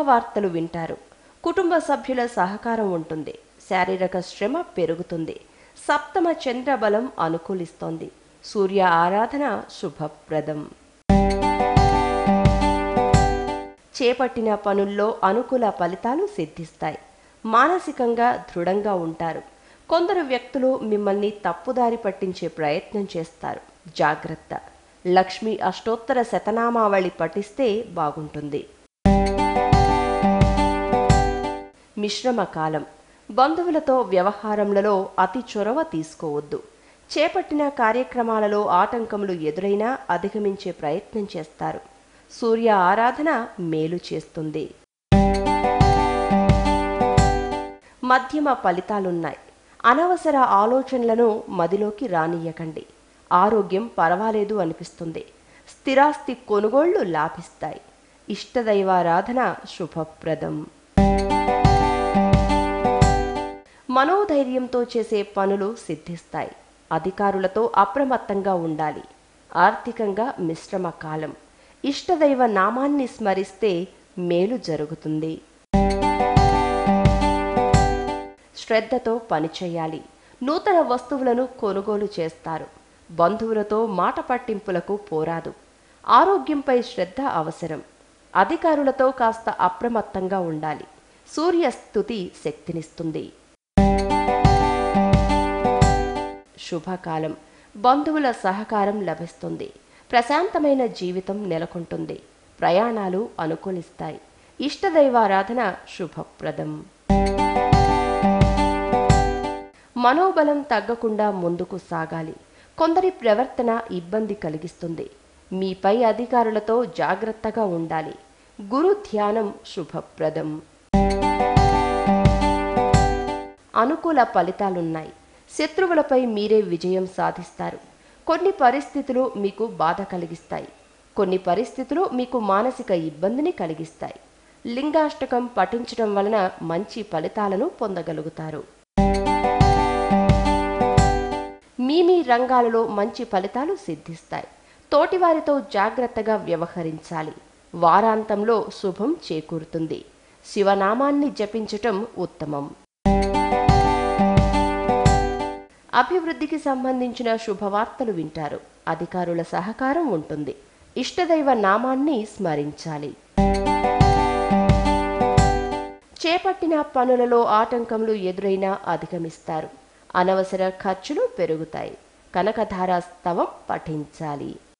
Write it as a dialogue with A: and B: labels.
A: శుభవార్తలు వింటారు కుటుంబ సభ్యుల సహకారం ఉంటుంది శారీరక శ్రమ పెరుగుతుంది సప్తమ చంద్రబలం అనుకూలిస్తోంది సూర్య ఆరాధన శుభప్రదం చేపట్టిన పనుల్లో అనుకూల ఫలితాలు సిద్ధిస్తాయి మానసికంగా దృఢంగా ఉంటారు కొందరు వ్యక్తులు మిమ్మల్ని తప్పుదారి పట్టించే ప్రయత్నం చేస్తారు జాగ్రత్త లక్ష్మి అష్టోత్తర శతనామావళి పఠిస్తే బాగుంటుంది మిశ్రమ కాలం బంధువులతో వ్యవహారములలో అతి చొరవ తీసుకోవద్దు చేపట్టిన కార్యక్రమాలలో ఆటంకములు ఎదురైనా అధిగమించే ప్రయత్నం చేస్తారు సూర్య ఆరాధన మేలు చేస్తుంది మధ్యమ ఫలితాలున్నాయి అనవసర ఆలోచనలను మదిలోకి రానియ్యకండి ఆరోగ్యం పర్వాలేదు అనిపిస్తుంది స్థిరాస్తి కొనుగోళ్లు లాభిస్తాయి ఇష్టదైవారాధన శుభప్రదం మనోధైర్యంతో చేసే పనులు సిద్ధిస్తాయి అధికారులతో అప్రమత్తంగా ఉండాలి ఆర్థికంగా మిశ్రమ కాలం ఇష్టదైవ నామాన్ని స్మరిస్తే మేలు జరుగుతుంది శ్రద్ధతో పనిచేయాలి నూతన వస్తువులను కొనుగోలు చేస్తారు బంధువులతో మాట పట్టింపులకు పోరాదు ఆరోగ్యంపై శ్రద్ధ అవసరం అధికారులతో కాస్త అప్రమత్తంగా ఉండాలి సూర్యస్థుతి శక్తినిస్తుంది శుభకాలం బంధువుల సహకారం లభిస్తుంది ప్రశాంతమైన జీవితం నెలకొంటుంది ప్రయాణాలు అనుకూలిస్తాయి ఇష్టదైవారాధన శుభప్రదం మనోబలం తగ్గకుండా ముందుకు సాగాలి కొందరి ప్రవర్తన ఇబ్బంది కలిగిస్తుంది మీపై అధికారులతో జాగ్రత్తగా ఉండాలి గురు ధ్యానం శుభప్రదం అనుకూల ఫలితాలున్నాయి శత్రువులపై మీరే విజయం సాధిస్తారు కొన్ని పరిస్థితులు మీకు బాధ కలిగిస్తాయి కొన్ని పరిస్థితులు మీకు మానసిక ఇబ్బందిని కలిగిస్తాయి లింగాష్టకం పఠించడం వలన మంచి ఫలితాలను పొందగలుగుతారు మీ మీ రంగాలలో మంచి ఫలితాలు సిద్ధిస్తాయి తోటివారితో జాగ్రత్తగా వ్యవహరించాలి వారాంతంలో శుభం చేకూరుతుంది శివనామాన్ని జపించటం ఉత్తమం అభివృద్ధికి సంబంధించిన శుభవార్తలు వింటారు అధికారుల సహకారం ఉంటుంది ఇష్టదైవ నామాన్ని స్మరించాలి చేపట్టిన పనులలో ఆటంకములు ఎదురైనా అధిగమిస్తారు అనవసర ఖర్చులు పెరుగుతాయి కనకధారా స్తవం పఠించాలి